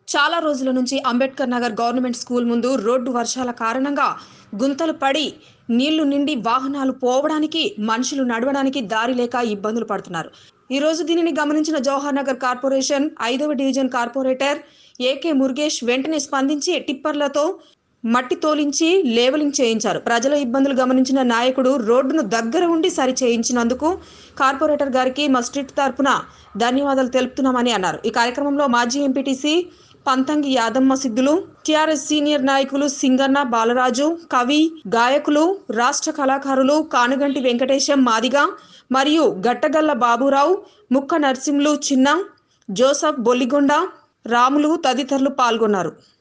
చాలా రోజుల నుంచి అంబేద్కర్ నగర్ గవర్నమెంట్ స్కూల్ ముందు రోడ్డు వర్షాల కారణంగా గుంతలు పడి నీళ్లు నిండి వాహనాలు పోవడానికి మనుషులు నడవడానికి దారి లేక ఇబ్బందులు పడుతున్నారు ఈ రోజు దీనిని గమనించిన జవహర్ నగర్ కార్పొరేషన్ ఐదవ డివిజన్ కార్పొరేటర్ ఏకే మురుగేష్ వెంటనే స్పందించి టిప్పర్లతో మట్టి తోలించి లేవలింగ్ చేయించారు ప్రజల ఇబ్బందులు గమనించిన నాయకుడు రోడ్డును దగ్గర ఉండి సరి చేయించినందుకు కార్పొరేటర్ గారికి మా స్ట్రీట్ తరపున ధన్యవాదాలు తెలుపుతున్నామని అన్నారు ఈ కార్యక్రమంలో మాజీ ఎంపీటీసీ పంతంగి యాదమ్మ సిద్ధులు టిఆర్ఎస్ సీనియర్ నాయకులు సింగన్న బాలరాజు కవి గాయకులు రాష్ట్ర కళాకారులు కానుగంటి వెంకటేశం మాదిగ మరియు గట్టగల్ల బాబురావు ముక్క నర్సింలు చిన్న జోసఫ్ బొల్లిగొండ రాములు తదితరులు పాల్గొన్నారు